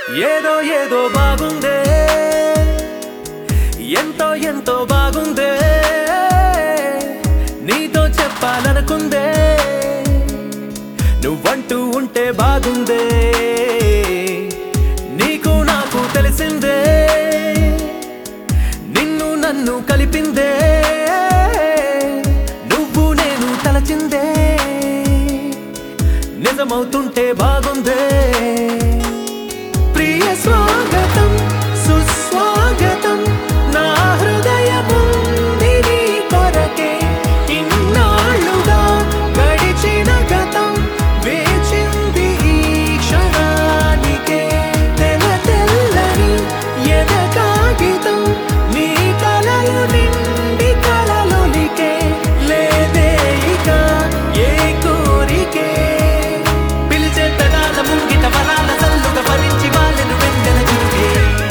ఏదో ఏదో బాగుందే ఎంతో ఎంతో బాగుందే నీతో చెప్పాలనుకుందే నువ్వంటూ ఉంటే బాగుందే నీకు నాకు తెలిసిందే నిన్ను నన్ను కలిపిందే నువ్వు నేను తలచిందే నిజమవుతుంటే బాగుందే ప్రియ స్వాగతం సుస్వాగతం నా హృదయముంది నీ కొరకే ఇన్నాళ్ళుగా గడిచిన గతం వేచింది ఈ క్షణానికే తెల తెల్లని ఎద కాగితం నీ కలలు నిండి కలలొలికే లేదే ఇక ఏ కోరికే పిలిచే పెదాల ముంగిట వరాల సల్లుగా భరించి వాళ్ళను వెంటనే చురుకే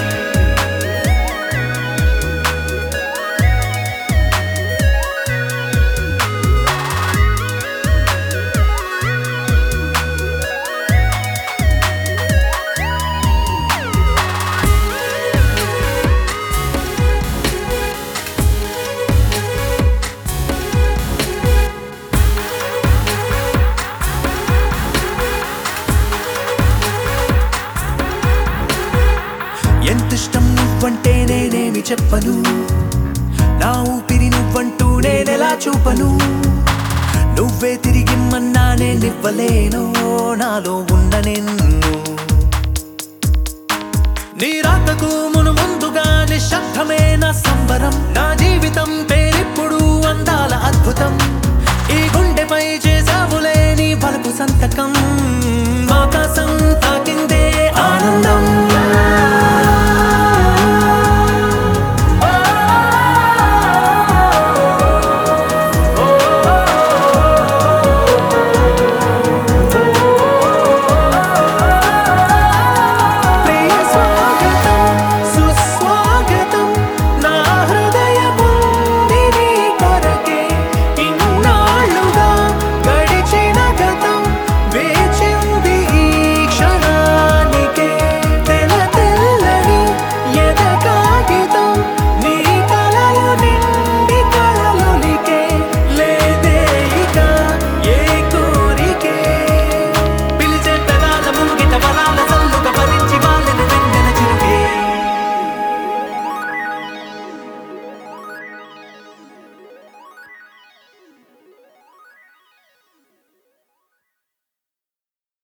ఎంత ఇష్టం నువ్వంటే నేనేమి చెప్పను నా ఊపిరి నువ్వంటూ నేనెలా చూపను నువ్వే తిరిగిమ్మన్నా నేనివ్వలేను నాలో ఉన్న నిన్ను నీ రాకకు మును ముందుగా నిశ్శబ్దమే నా సంబరం నా జీవితం